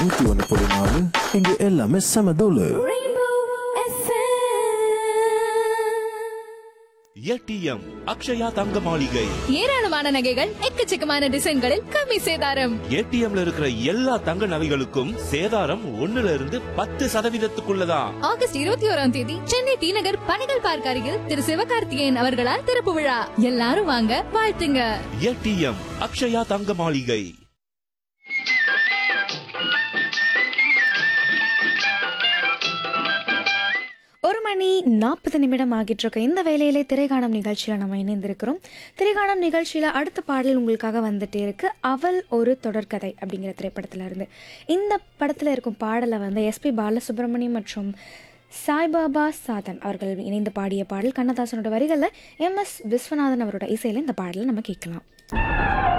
நூத்தி ஒன்று புள்ளி நாலு இங்க எல்லாமே செம தோலு ஏடிஎம் அக்ஷயா தங்க மாளிகை ஏராளமான நகைகள் எக்கச்சக்கமான டிசைன்களில் கம்மி சேதாரம் ஏடிஎம்ல இருக்கிற எல்லா தங்க நகைகளுக்கும் சேதாரம் ஒண்ணுல இருந்து பத்து சதவீதத்துக்குள்ளதான் ஆகஸ்ட் இருபத்தி ஓராம் தேதி சென்னை டி நகர் பணிகள் பார்க் அருகில் திரு சிவகார்த்திகேயன் அவர்களால் திறப்பு விழா எல்லாரும் வாங்க வாழ்த்துங்க ஏடிஎம் அக்ஷயா தங்க மாளிகை ஒரு மணி நாற்பது நிமிடம் ஆகிட்டு இருக்க இந்த வேலையிலே திரைக்காணம் நிகழ்ச்சியில் நம்ம இணைந்திருக்கிறோம் திரைக்காணம் நிகழ்ச்சியில் அடுத்த பாடல் உங்களுக்காக வந்துட்டே இருக்கு அவள் ஒரு தொடர்கதை அப்படிங்கிற திரைப்படத்தில் இருந்து இந்த படத்தில் இருக்கும் பாடலை வந்து எஸ்பி பாலசுப்ரமணியம் மற்றும் சாய்பாபா சாதன் அவர்கள் இணைந்து பாடிய பாடல் கண்ணதாசனோட வரிகளில் எம் எஸ் விஸ்வநாதன் அவரோட இசையில் இந்த பாடலை நம்ம கேட்கலாம்